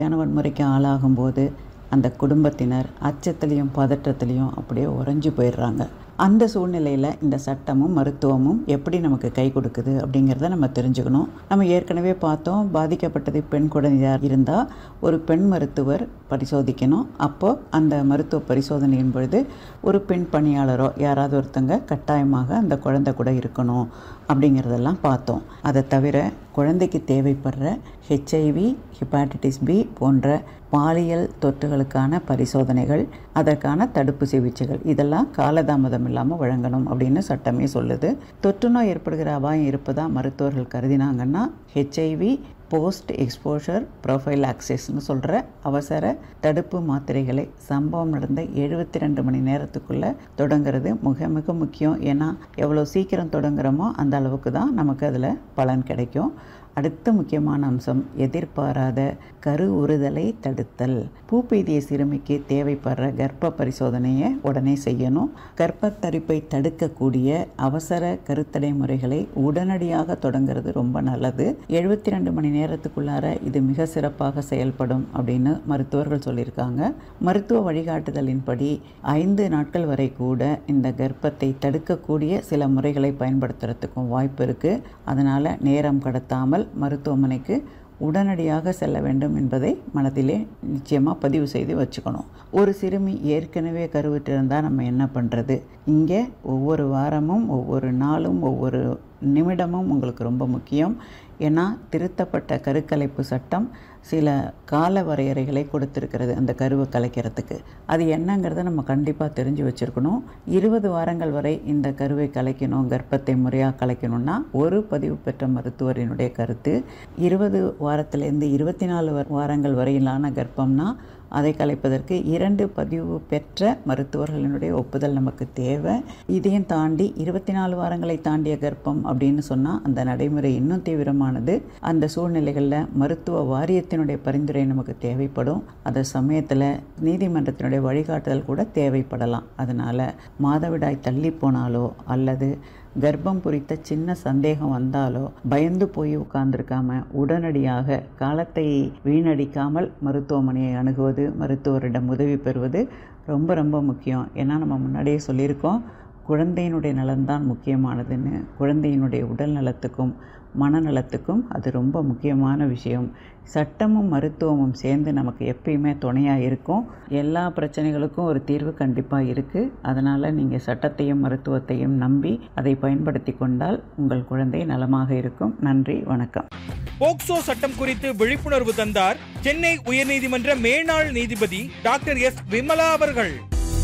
கல்யாண வன்முறைக்கு ஆளாகும்போது அந்த குடும்பத்தினர் அச்சத்திலையும் பதற்றத்திலையும் அப்படியே உறைஞ்சு போயிடுறாங்க அந்த சூழ்நிலையில் இந்த சட்டமும் மருத்துவமும் எப்படி நமக்கு கை கொடுக்குது அப்படிங்கிறத நம்ம தெரிஞ்சுக்கணும் நம்ம ஏற்கனவே பார்த்தோம் பாதிக்கப்பட்டது பெண் குழந்தையாக இருந்தால் ஒரு பெண் மருத்துவர் பரிசோதிக்கணும் அப்போ அந்த மருத்துவ பரிசோதனையின் பொழுது ஒரு பெண் பணியாளரோ யாராவது ஒருத்தங்க கட்டாயமாக அந்த குழந்தை கூட இருக்கணும் அப்படிங்கிறதெல்லாம் பார்த்தோம் அதை தவிர குழந்தைக்கு தேவைப்படுற ஹெச்ஐவி ஹெப்பாட்டிட்டிஸ் பி போன்ற பாலியல் தொற்றுகளுக்கான பரிசோதனைகள் அதற்கான தடுப்பு சிகிச்சைகள் இதெல்லாம் காலதாமதம் இல்லாமல் வழங்கணும் அப்படின்னு சட்டமே சொல்லுது தொற்று நோய் ஏற்படுகிற அபாயம் இருப்பதா மருத்துவர்கள் கருதினாங்கன்னா ஹெச்ஐவி போஸ்ட் எக்ஸ்போஷர் ப்ரொஃபைல் ஆக்சஸ்னு சொல்கிற அவசர தடுப்பு மாத்திரைகளை சம்பவம் நடந்த எழுபத்தி ரெண்டு மணி நேரத்துக்குள்ளே தொடங்குறது மிக மிக முக்கியம் ஏன்னா எவ்வளோ சீக்கிரம் தொடங்குறோமோ அந்த அளவுக்கு தான் நமக்கு அதில் பலன் கிடைக்கும் அடுத்த முக்கியமான அம்சம் எதிர்பாராத கரு உறுதலை தடுத்தல் பூப்பெய்திய சிறுமிக்கு தேவைப்படுற கர்ப்ப பரிசோதனையை உடனே செய்யணும் கர்ப்பத்தரிப்பை தடுக்கக்கூடிய அவசர கருத்தடை முறைகளை உடனடியாக தொடங்குறது ரொம்ப நல்லது எழுபத்தி ரெண்டு மணி நேரத்துக்குள்ளார இது மிக சிறப்பாக செயல்படும் அப்படின்னு மருத்துவர்கள் சொல்லியிருக்காங்க மருத்துவ வழிகாட்டுதலின்படி ஐந்து நாட்கள் வரை கூட இந்த கர்ப்பத்தை தடுக்கக்கூடிய சில முறைகளை பயன்படுத்துறதுக்கும் வாய்ப்பு இருக்குது அதனால் நேரம் கடத்தாமல் மருத்துவமனைக்கு உடனடியாக செல்ல வேண்டும் என்பதை மனதிலே நிச்சயமாக பதிவு செய்து வச்சுக்கணும் ஒரு சிறுமி ஏற்கனவே கருவிட்டிருந்தால் நம்ம என்ன பண்ணுறது இங்கே ஒவ்வொரு வாரமும் ஒவ்வொரு நாளும் ஒவ்வொரு நிமிடமும் உங்களுக்கு ரொம்ப முக்கியம் ஏன்னா திருத்தப்பட்ட கருக்கலைப்பு சட்டம் சில கால வரையறைகளை கொடுத்துருக்கிறது அந்த கருவை கலைக்கிறதுக்கு அது என்னங்கிறத நம்ம கண்டிப்பாக தெரிஞ்சு வச்சுருக்கணும் இருபது வாரங்கள் வரை இந்த கருவை கலைக்கணும் கர்ப்பத்தை முறையாக கலைக்கணும்னா ஒரு பதிவு பெற்ற மருத்துவரினுடைய கருத்து இருபது வாரத்திலேருந்து இருபத்தி நாலு வாரங்கள் வரையிலான கர்ப்பம்னா அதை கலைப்பதற்கு இரண்டு பதிவு பெற்ற மருத்துவர்களினுடைய ஒப்புதல் நமக்கு தேவை இதையும் தாண்டி இருபத்தி நாலு வாரங்களை தாண்டிய கர்ப்பம் அப்படின்னு சொன்னால் அந்த நடைமுறை இன்னும் தீவிரமானது அந்த சூழ்நிலைகளில் மருத்துவ வாரியத்தினுடைய பரிந்துரை நமக்கு தேவைப்படும் அந்த சமயத்தில் நீதிமன்றத்தினுடைய வழிகாட்டுதல் கூட தேவைப்படலாம் அதனால் மாதவிடாய் தள்ளி போனாலோ அல்லது கர்ப்பம் குறித்த சின்ன சந்தேகம் வந்தாலோ பயந்து போய் உட்கார்ந்துருக்காம உடனடியாக காலத்தை வீணடிக்காமல் மருத்துவமனையை அணுகுவது மருத்துவரிடம் உதவி பெறுவது ரொம்ப ரொம்ப முக்கியம் ஏன்னா நம்ம முன்னாடியே சொல்லியிருக்கோம் குழந்தையினுடைய நலன்தான் முக்கியமானதுன்னு குழந்தையினுடைய உடல் நலத்துக்கும் மனநலத்துக்கும் அது ரொம்ப முக்கியமான விஷயம் சட்டமும் மருத்துவமும் சேர்ந்து நமக்கு எப்பயுமே துணையாக இருக்கும் எல்லா பிரச்சனைகளுக்கும் ஒரு தீர்வு கண்டிப்பாக இருக்குது அதனால் நீங்கள் சட்டத்தையும் மருத்துவத்தையும் நம்பி அதை பயன்படுத்தி கொண்டால் உங்கள் குழந்தை நலமாக இருக்கும் நன்றி வணக்கம் போக்சோ சட்டம் குறித்து விழிப்புணர்வு தந்தார் சென்னை உயர்நீதிமன்ற மேனாள் நீதிபதி டாக்டர் எஸ் விமலா அவர்கள்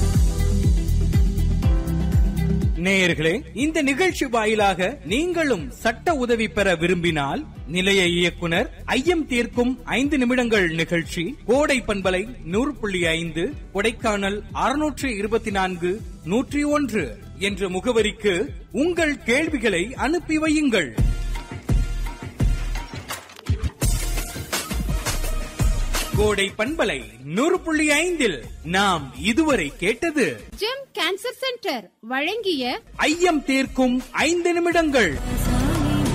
நேயர்களே இந்த நிகழ்ச்சி வாயிலாக நீங்களும் சட்ட உதவி பெற விரும்பினால் நிலைய இயக்குனர் ஐயம் தீர்க்கும் ஐந்து நிமிடங்கள் நிகழ்ச்சி கோடை பண்பலை நூறு புள்ளி ஐந்து கொடைக்கானல் அறுநூற்று இருபத்தி நான்கு நூற்றி ஒன்று என்ற முகவரிக்கு உங்கள் கேள்விகளை அனுப்பி வையுங்கள் கோடை பண்பலை நூறு புள்ளி ஐந்தில் நாம் இதுவரை கேட்டது ஜெம் கேன்சர் சென்டர் வழங்கிய ஐயம் தீர்க்கும் ஐந்து நிமிடங்கள்